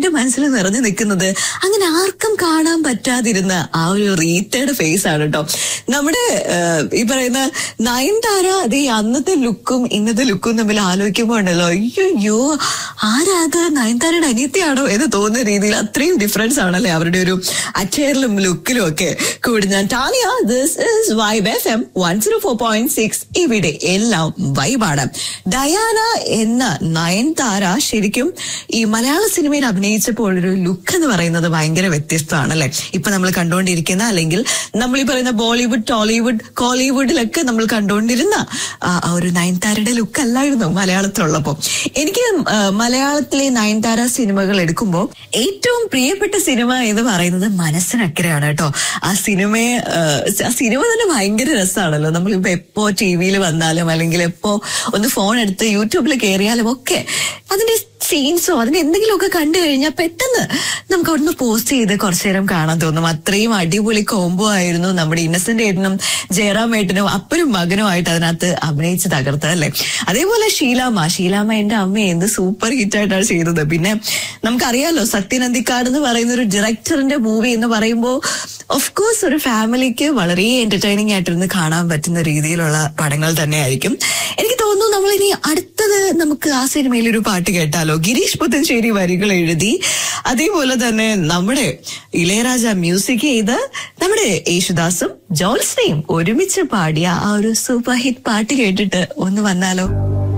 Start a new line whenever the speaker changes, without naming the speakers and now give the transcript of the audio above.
എന്റെ മനസ്സിൽ നിറഞ്ഞു നിൽക്കുന്നത് അങ്ങനെ ആർക്കും കാണാൻ പറ്റാതിരുന്ന ആ ഒരു റീത്തയുടെ ഫേസ് ആണ് കേട്ടോ നമ്മുടെ ഏഹ്, ഈ പറയുന്ന നയൻതാര അത് ഈ അന്നത്തെ ലുക്കും ഇന്നത്തെ ലുക്കും തമ്മിൽ ആലോചിക്കുമ്പോൾ ഉണ്ടല്ലോ അയ്യോ ആരാത് നയൻതാരയുടെ അനിയത്തിയാണോ എന്ന് തോന്നുന്ന രീതിയിൽ അത്രയും ഡിഫറൻസ് ആണല്ലേ അവരുടെ ഒരു അച്ചയറിലും ലുക്കിലും ഒക്കെ കൂടി ഞാൻ Talia this is vibe F M one zero four point six ഇവിടെ എല്ലാം വൈബാണ് ഡയാന എന്ന നയൻതാര ശരിക്കും ഈ മലയാള സിനിമയിൽ അഭിനയിച്ചപ്പോൾ ഒരു ലുക്ക് എന്ന് പറയുന്നത് ഭയങ്കര വ്യത്യസ്തമാണല്ലേ ഇപ്പൊ നമ്മൾ കണ്ടുകൊണ്ടിരിക്കുന്ന അല്ലെങ്കിൽ നമ്മൾ ഈ പറയുന്ന ബോളിവുഡ് ടോളിവുഡ് കോളിവുഡിലൊക്കെ നമ്മൾ കണ്ടുകൊണ്ടിരുന്ന ആ ആ ഒരു നയൻതാരയുടെ ലുക്ക് അല്ലായിരുന്നു മലയാളത്തിലുള്ളപ്പോ എനിക്ക് ആ, മലയാളത്തിലെ നയൻതാര സിനിമകൾ എടുക്കുമ്പോൾ ഏറ്റവും പ്രിയപ്പെട്ട സിനിമ എന്ന് പറയുന്നത് മനസ്സിനക്കരയാണ് കേട്ടോ ആ സിനിമയെ ആ, ആ സിനിമ തന്നെ ഭയങ്കര രസമാണല്ലോ നമ്മളിപ്പോ എപ്പോ ടി വിയിൽ വന്നാലും അല്ലെങ്കിൽ എപ്പോ ഒന്ന് ഫോൺ എടുത്ത് യൂട്യൂബിൽ കയറിയാലും ഒക്കെ അതിന്റെ സീൻസോ അതിന്റെ എന്തെങ്കിലുമൊക്കെ കണ്ടു കഴിഞ്ഞാൽ പെട്ടെന്ന് നമുക്ക് അവിടുന്ന് പോസ്റ്റ് ചെയ്ത് കുറച്ചു നേരം കാണാൻ തോന്നും അത്രയും അടിപൊളി കോംബോ ആയിരുന്നു നമ്മുടെ ഇന്നസെന്റ് ഏട്ടനും ജയറാം ഏട്ടനും അപ്പനും മകനുമായിട്ട് അതിനകത്ത് അഭിനയിച്ച് തകർത്തത് അല്ലേ അതേപോലെ ഷീലാമ്മ ഷീലാമ്മ എന്റെ അമ്മ എന്ത് സൂപ്പർ ഹിറ്റ് ആയിട്ടാണ് ചെയ്തത് പിന്നെ നമുക്കറിയാലോ സത്യനന്ദിക്കാട് എന്ന് പറയുന്ന ഒരു ഡയറക്ടറിന്റെ മൂവി എന്ന് പറയുമ്പോൾ ഓഫ് കോഴ്സ് ഒരു ഫാമിലിക്ക് വളരെ എന്റർടൈനിങ് ആയിട്ടിരുന്ന് കാണാൻ പറ്റുന്ന രീതിയിലുള്ള പടങ്ങൾ തന്നെയായിരിക്കും എനിക്ക് തോന്നുന്നു നമ്മൾ ഇനി അടുത്തത് നമുക്ക് ആ സിനിമയിൽ ഒരു പാട്ട് കേട്ടാലോ ഗിരീഷ് പുത്തഞ്ചേരി വരികൾ എഴുതി അതേപോലെ തന്നെ നമ്മുടെ ഇളയരാജ മ്യൂസിക് ചെയ്ത് നമ്മുടെ യേശുദാസും ജോൾസ്നയും ഒരുമിച്ച് പാടിയ ആ ഒരു സൂപ്പർ ഹിറ്റ് പാട്ട് കേട്ടിട്ട് ഒന്ന് വന്നാലോ